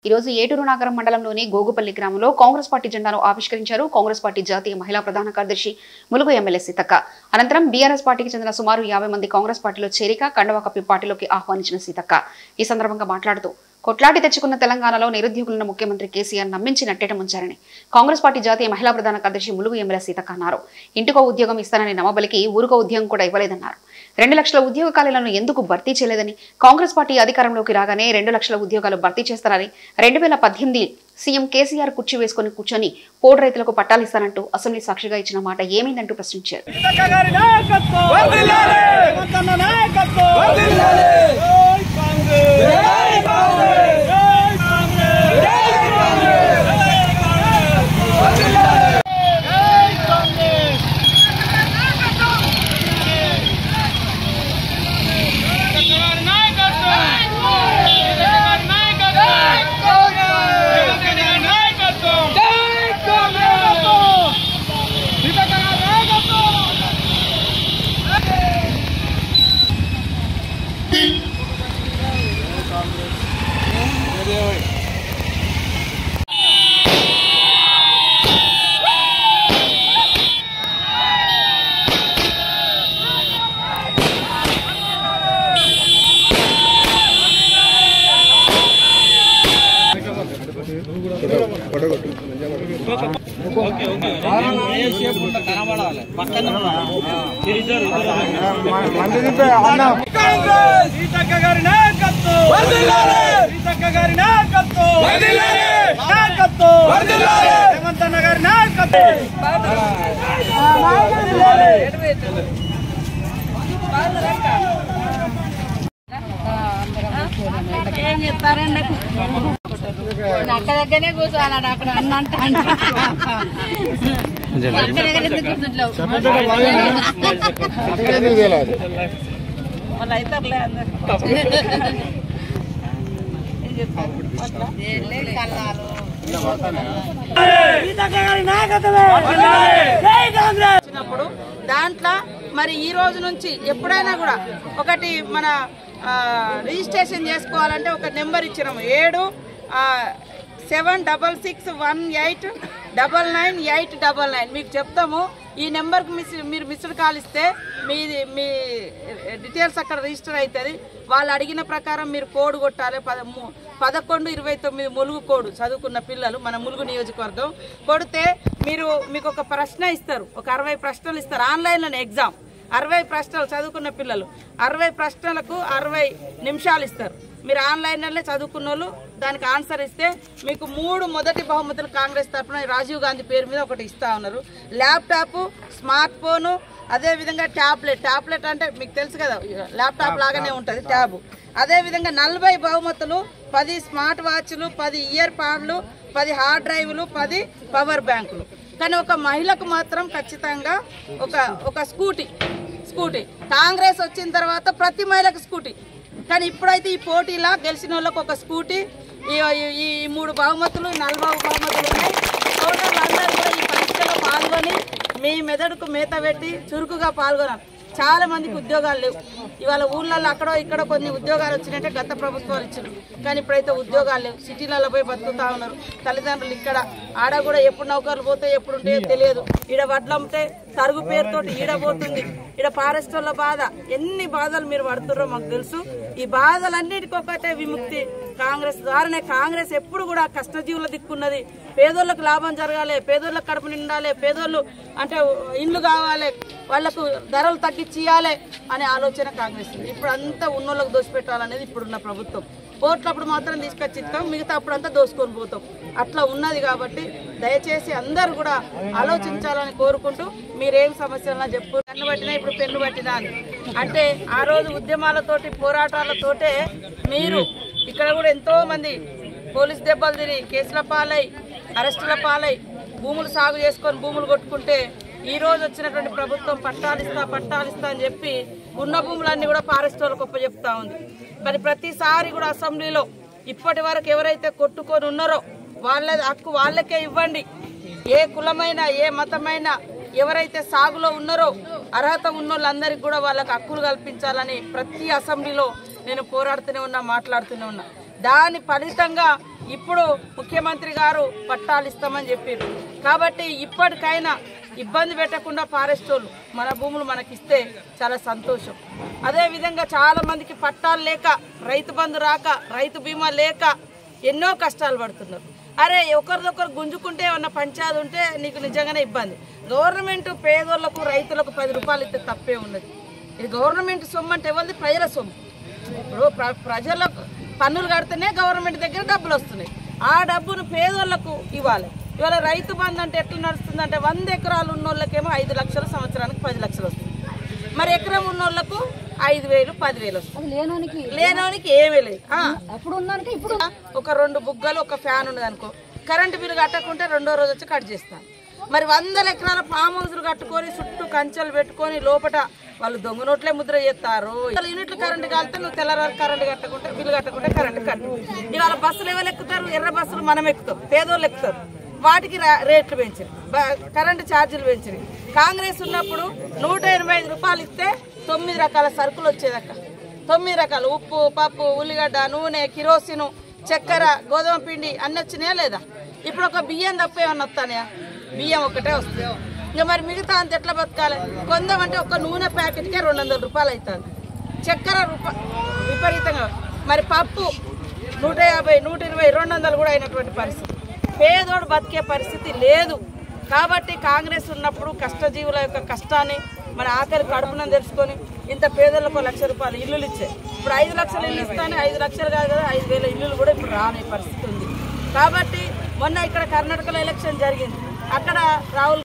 ఈ రోజు ఏటూరు నాగరం మండలంలోని గోగుపల్లి గ్రామంలో కాంగ్రెస్ పార్టీ జెండాను ఆవిష్కరించారు కాంగ్రెస్ పార్టీ జాతీయ మహిళా ప్రధాన కార్యదర్శి ములుగు ఎమ్మెల్యే సీతక్క అనంతరం బీఆర్ఎస్ పార్టీకి చెందిన సుమారు యాభై మంది కాంగ్రెస్ పార్టీలో చేరిక కండవ కప్పి పార్టీలోకి ఆహ్వానించిన సీతక్క ఈ సందర్భంగా మాట్లాడుతూ కొట్లాటి తెచ్చుకున్న తెలంగాణలో నిరుద్యోగులను ముఖ్యమంత్రి కేసీఆర్ నమ్మించి నట్టేట ముంచారని కాంగ్రెస్ పార్టీ జాతీయ మహిళా ప్రధాన కార్యదర్శి ములుగు ఎమ్మెల్యే సీతక్క అన్నారు ఇంటికో ఉద్యోగం ఇస్తానని నమ్మబలికి ఊరుకో ఉద్యోగం కూడా ఇవ్వలేదన్నారు రెండు లక్షల ఉద్యోగ ఖాళీలను ఎందుకు భర్తీ చేయలేదని కాంగ్రెస్ పార్టీ అధికారంలోకి రాగానే రెండు లక్షల ఉద్యోగాలు భర్తీ చేస్తారని రెండు వేల పద్దెనిమిది సీఎం కేసీఆర్ కుర్చీ వేసుకుని కూర్చొని పోడు రైతులకు పట్టాలిస్తానంటూ అసెంబ్లీ సాక్షిగా ఇచ్చిన మాట ఏమైందంటూ ప్రశ్నించారు గారి నాయకత్వం వర్ధిల్లాలి రేవంతన్న నాయకత్వం వర్ధిల్లాలి జై కాంగ్రెస్ జై కాంగ్రెస్ జై కాంగ్రెస్ జై కాంగ్రెస్ జై కాంగ్రెస్ వర్ధిల్లాలి జై కాంగ్రెస్ గారి నాయకత్వం గారి నాయకత్వం గారి నాయకత్వం జై కాంగ్రెస్ సీతక్క గారి నాయకత్వం కాంగ్రెస్ సీతక్క గారి నాయకత్వం వర్ధిల్లాలి సీతక్క గారి నాయకత్వం వర్ధిల్లాలి నాయకత్వం వర్ధిల్లాలి రేవంత్ అన్న గారి నాయకత్వం ఏం చెప్తారండి అక్క దగ్గరనే కూర్చోవాలడు అక్కడ అన్న అంటే అక్క దగ్గర ఎందుకు కూర్చుంటావు వాళ్ళు అవుతారులే అందరు ఏం చెప్తారు ఏం లేదు కళ్ళాలు వచ్చినప్పుడు దాంట్లో మరి ఈ రోజు నుంచి ఎప్పుడైనా కూడా ఒకటి మన ఆ, రిజిస్ట్రేషన్ చేసుకోవాలంటే ఒక నెంబర్ ఇచ్చినాము ఏడు seven double six one eight double nine eight double nine మీకు చెప్తాము ఈ నెంబర్కి మిస్ మీరు మిస్డ్ కాల్ ఇస్తే మీది మీ డీటెయిల్స్ అక్కడ రిజిస్టర్ అవుతుంది వాళ్ళు అడిగిన ప్రకారం మీరు కోడ్ కొట్టాలి పద ము- పదకొండు ఇరవై తొమ్మిది ములుగు కోడ్ చదువుకున్న పిల్లలు మన ములుగు నియోజకవర్గం కొడితే మీరు మీకు ఒక ప్రశ్న ఇస్తారు ఒక అరవై ప్రశ్నలు ఇస్తారు ఆన్లైన్లోనే ఎగ్జామ్ అరవై ప్రశ్నలు చదువుకున్న పిల్లలు అరవై ప్రశ్నలకు అరవై నిమిషాలు ఇస్తారు మీరు ఆన్లైన్లోనే చదువుకున్న వాళ్ళు దానికి ఆన్సర్ ఇస్తే మీకు మూడు మొదటి బహుమతులు కాంగ్రెస్ తరఫున రాజీవ్ గాంధీ పేరు మీద ఒకటి ఇస్తా ఉన్నారు ల్యాప్టాప్ స్మార్ట్ ఫోను అదేవిధంగా ట్యాబ్లెట్ ట్యాబ్లెట్ అంటే మీకు తెలుసు కదా ల్యాప్టాప్ లాగానే ఉంటుంది ట్యాబ్ అదేవిధంగా నలభై బహుమతులు పది స్మార్ట్ వాచ్లు పది ఇయర్ పాడ్లు పది హార్డ్ డ్రైవ్లు పది పవర్ బ్యాంకులు కానీ ఒక మహిళకు మాత్రం ఖచ్చితంగా ఒక ఒక స్కూటీ స్కూటీ కాంగ్రెస్ వచ్చిన తర్వాత ప్రతి మహిళకు స్కూటీ కానీ ఇప్పుడైతే ఈ పోటీలా గెలిచిన వాళ్ళకి ఒక స్కూటీ ఈ ఈ- ఈ మూడు బహుమతులు ఈ నలభై బహుమతులు ఉన్నాయి సోదరులు అందరూ కూడా ఈ పరీక్షలో పాల్గొని మీ మెదడుకు మేత పెట్టి చురుకుగా పాల్గొనాలి చాలా మందికి ఉద్యోగాలు లేవు ఇవాళ ఊళ్ళల్లో అక్కడో ఇక్కడ కొన్ని ఉద్యోగాలు వచ్చినట్టే గత ప్రభుత్వాలు ఇచ్చారు కానీ ఇప్పుడైతే ఉద్యోగాలు లేవు సిటీలలో పోయి బతుకుతా ఉన్నారు తల్లిదండ్రులు ఇక్కడ ఆడ కూడా ఎప్పుడు నౌకర్లు పోతే ఎప్పుడు ఉంటాయో తెలియదు ఈడ వడ్లు అమ్మితే తరుగు పేరుతోటి ఈడ పోతుంది ఈడ ఫారెస్ట్ వాళ్ళ బాధ ఎన్ని బాధలు మీరు పడుతున్నారో మాకు తెలుసు ఈ బాధలన్నిటికొకటే విముక్తి కాంగ్రెస్ ద్వారానే కాంగ్రెస్ ఎప్పుడు కూడా కష్టజీవుల దిక్కున్నది పేదోళ్ళకు లాభం జరగాలి పేదోళ్ళకు కడుపు నిండాలి పేదోళ్ళు అంటే ఇండ్లు కావాలి వాళ్లకు ధరలు తగ్గించి ఇవ్వాలి అనే ఆలోచన కాంగ్రెస్ ఉంది. ఇప్పుడు అంతా ఉన్నోళ్ళకి దోసిపెట్టాలనేది ఇప్పుడున్న ప్రభుత్వం ఓట్లప్పుడు మాత్రం తీసుకొచ్చి ఇస్తాం మిగతా అప్పుడంతా దోసుకొని పోతాం అట్లా ఉన్నది కాబట్టి దయచేసి అందరూ కూడా ఆలోచించాలని కోరుకుంటూ మీరేం సమస్యలన్నా చెప్పు పెన్ను పట్టినా ఇప్పుడు పెన్ను పట్టినా అని అంటే ఆ రోజు ఉద్యమాలతోటి పోరాటాలతోటే మీరు ఇక్కడ కూడా ఎంతో మంది పోలీస్ దెబ్బలు తిని కేసుల పాలై అరెస్టుల పాలై భూములు సాగు చేసుకొని భూములు కొట్టుకుంటే ఈ రోజు వచ్చినటువంటి ప్రభుత్వం పట్టాలిస్తా పట్టాలిస్తా అని చెప్పి ఉన్న భూములన్నీ కూడా ఫారెస్ట్ వాళ్ళకి ఒప్ప చెప్తా ఉంది మరి ప్రతిసారి కూడా అసెంబ్లీలో ఇప్పటి వరకు ఎవరైతే కొట్టుకొని ఉన్నారో వాళ్ళ హక్కు వాళ్ళకే ఇవ్వండి ఏ కులమైనా ఏ మతమైనా ఎవరైతే సాగులో ఉన్నారో అర్హత ఉన్న వాళ్ళందరికీ కూడా వాళ్ళకి హక్కులు కల్పించాలని ప్రతి అసెంబ్లీలో నేను పోరాడుతూనే ఉన్నా మాట్లాడుతూనే ఉన్నా దాని ఫలితంగా ఇప్పుడు ముఖ్యమంత్రి గారు పట్టాలు ఇస్తామని చెప్పారు కాబట్టి ఇప్పటికైనా ఇబ్బంది పెట్టకుండా ఫారెస్ట్ వాళ్ళు మన భూములు మనకిస్తే చాలా సంతోషం అదేవిధంగా చాలా మందికి పట్టాలు లేక రైతు బంధు రాక రైతు బీమా లేక ఎన్నో కష్టాలు పడుతున్నారు అరే ఒకరిదొకరు గుంజుకుంటే ఏమన్నా పంచాయతీ ఉంటే నీకు నిజంగానే ఇబ్బంది గవర్నమెంట్ పేదోళ్లకు రైతులకు పది రూపాయలు ఇస్తే తప్పే ఉన్నది ఇది గవర్నమెంట్ సొమ్ము అంటే ఎవరిది ప్రజల సొమ్ము ఇప్పుడు ప్ర- ప్రజలకు పన్నులు కడితేనే గవర్నమెంట్ దగ్గర డబ్బులు వస్తున్నాయి ఆ డబ్బును పేదోళ్లకు ఇవ్వాలి ఇవాళ రైతు బంధు అంటే ఎట్లా నడుస్తుంది అంటే వంద ఎకరాలు ఉన్న వాళ్ళకేమో ఐదు లక్షలు సంవత్సరానికి పది లక్షలు వస్తుంది మరి ఎకరం ఉన్న వాళ్ళకు ఐదు వేలు పదివేలు వస్తుంది లేనోనికి లేనోనికి ఏమీ లేదు ఆ. అప్పుడు ఉన్నానికి ఇప్పుడు ఒక రెండు బుగ్గలు ఒక ఫ్యాన్ ఉన్నది అనుకో కరెంటు బిల్లు కట్టకుంటే రెండో రోజు వచ్చి కట్ చేస్తాను మరి వందల ఎకరాల ఫామ్ హౌస్లు కట్టుకొని చుట్టూ కంచెలు పెట్టుకొని లోపట వాళ్ళు దొంగ నోట్లే ముద్ర చేస్తారు ఇవాళ యూనిట్లు కరెంటు కాలితే నువ్వు తెల్లవారు కరెంటు కట్టకుంటే బిల్లు కట్టకుంటే కరెంటు కట్టు ఇవాళ బస్సులు ఎవరు ఎక్కుతారు ఎర్ర బస్సులు మనం ఎక్కుతాం పేదోళ్ళు ఎక్కుతారు వాటికి రా- రేట్లు పెంచారు బ- కరెంటు ఛార్జీలు పెంచారు కాంగ్రెస్ ఉన్నప్పుడు నూట ఎనభై ఐదు రూపాయలు ఇస్తే తొమ్మిది రకాల సరుకులు వచ్చేదక్క తొమ్మిది రకాలు ఉప్పు పప్పు ఉల్లిగడ్డ నూనె కిరోసిను చక్కెర గోధుమ పిండి అన్నీ వచ్చినాయా లేదా ఇప్పుడు ఒక బియ్యం తప్ప ఏమన్నా వస్తానయా బియ్యం ఒకటే వస్తుంది ఇంకా మరి మిగతా అంత ఎట్లా బతకాలి కొందామంటే ఒక నూనె ప్యాకెట్కే రెండు వందల రూపాయలు అవుతుంది చక్కెర రూప విపరీతంగా మరి పప్పు నూట యాభై నూట ఇరవై రెండు వందలు కూడా అయినటువంటి పరిస్థితి పేదోడు బతికే పరిస్థితి లేదు కాబట్టి కాంగ్రెస్ ఉన్నప్పుడు కష్టజీవుల యొక్క కష్టాన్ని మన ఆఖరి కడుపునని తెలుసుకొని ఇంత పేదలకు లక్ష రూపాయలు ఇల్లులు ఇచ్చే ఇప్పుడు ఐదు లక్షలు ఇల్లు ఇస్తానే ఐదు లక్షలు కాదు కదా ఐదు వేల ఇల్లులు కూడా ఇప్పుడు రాని పరిస్థితి ఉంది కాబట్టి మొన్న ఇక్కడ కర్ణాటకలో ఎలక్షన్ జరిగింది అక్కడ రాహుల్